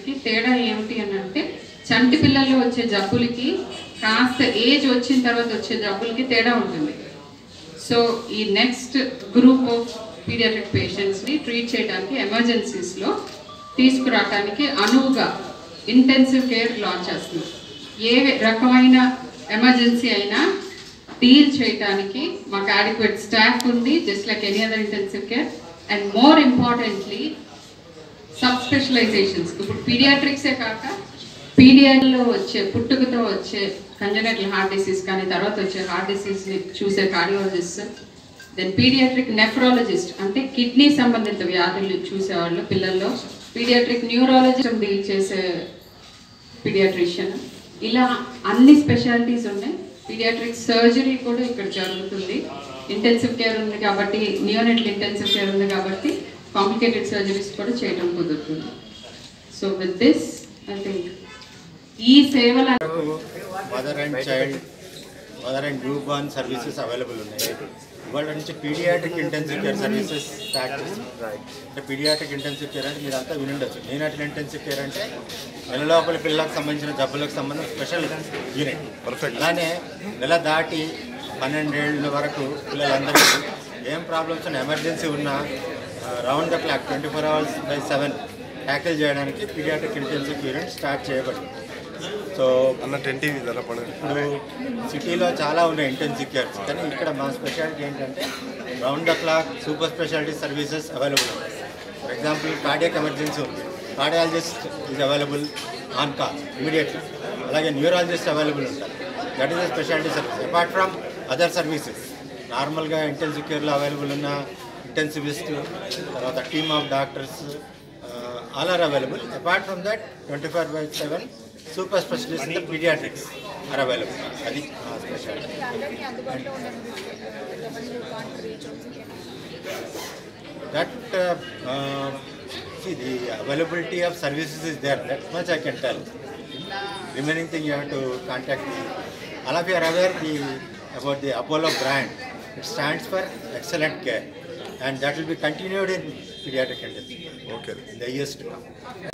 పీడియాట్రిక్కి తేడా ఏమిటి అని అంటే చంటి పిల్లల్లో వచ్చే జబ్బులకి కాస్త ఏజ్ వచ్చిన తర్వాత వచ్చే జబ్బులకి తేడా ఉంటుంది సో ఈ నెక్స్ట్ గ్రూప్ ఆఫ్ పీడియాట్రిక్ పేషెంట్స్ని ట్రీట్ చేయడానికి ఎమర్జెన్సీస్లో తీసుకురావడానికి అనువుగా ఇంటెన్సివ్ కేర్ లాంచ్ చేస్తుంది ఏ రకమైన ఎమర్జెన్సీ అయినా డీల్ చేయడానికి మాకు అడిక్వేట్ స్టాఫ్ ఉంది just like any other intensive care and more importantly sub specialisations ఇప్పుడు పీడియాట్రిక్సే కాక పీడియాలో వచ్చే పుట్టుకతో వచ్చే కంజనటల్ హార్ట్ డిసీజ్ కానీ తర్వాత వచ్చే హార్ట్ డిసీజ్ని చూసే కార్డియాలజిస్ట్ దెన్ పీడియాట్రిక్ నెఫ్రాలజిస్ట్ అంటే కిడ్నీ సంబంధిత వ్యాధులు చూసేవాళ్ళు పిల్లల్లో పీడియాట్రిక్ న్యూరాలజిస్ట్ డీల్ చేసే పీడియాట్రిషియన్ ఇలా అన్ని స్పెషాలిటీస్ ఉన్నాయి పీడియాట్రిక్ సర్జరీ కూడా ఇక్కడ జరుగుతుంది ఇంటెన్సివ్ కేర్ ఉంది కాబట్టి నియోనెటల్ ఇంటెన్సివ్ కేర్ ఉంది కాబట్టి కాంప్లికేటెడ్ సర్జరీస్ కూడా చేయడం కుదురుతుంది so with this I think ఈ సేవల mother and child mother and newborn services available ఉన్నాయి ఇవాళ నుంచి paediatric intensive care services start చేస్తాం అంటే పీడియాట్రిక్ ఇంటెన్సివ్ కేర్ అంటే మీరు అంతా వినుండొచ్చు నేనట్ల ఇంటెన్సివ్ కేర్ అంటే నెల లోపల పిల్లలకు సంబంధించిన జబ్బులకు సంబంధించిన స్పెషల్ యూనిట్ పర్ఫెక్ట్ అలానే నెల దాటి పన్నెండేళ్ళ వరకు పిల్లలందరికీ ఏం ప్రాబ్లమ్స్ ఉన్న ఎమర్జెన్సీ ఉన్నా round the clock twenty four hours by seven tackle చేయడానికి పీడియాట్రిక్ ఇంటెన్సివ్ యూనిట్ స్టార్ట్ చేయబడింది సో అన్న టెన్ టీవీ ధర పడదు ఇప్పుడు సిటీలో చాలా ఉన్నాయి ఇంటెన్సివ్ కేర్స్ కానీ ఇక్కడ మా స్పెషాలిటీ ఏంటంటే round the clock super speciality services available ఉన్నాయి ఫర్ ఎగ్జాంపుల్ కార్డియక్ ఎమర్జెన్సీ ఉంది cardiologist is available on call immediately అలాగే న్యూరాలజిస్ట్ అవైలబుల్ ఉంటారు that is the speciality service apart from other services నార్మల్గా intensive కేర్లో అవైలబుల్ ఉన్న intensivist తర్వాత team of doctors all are available apart from that twenty four by seven super specialist in paediatrics are available అది మా speciality అందరికీ అందుబాటులో ఉన్న ఎంతమంది వాంట్ రీచ్ అవుతుంది that uh, uh, see the availability of services is there that much i can tell remaining thing you have to contact me all of you are aware the about the apollo brand it stands for excellent care and that will be continued in pediatric intensive okay in the years to come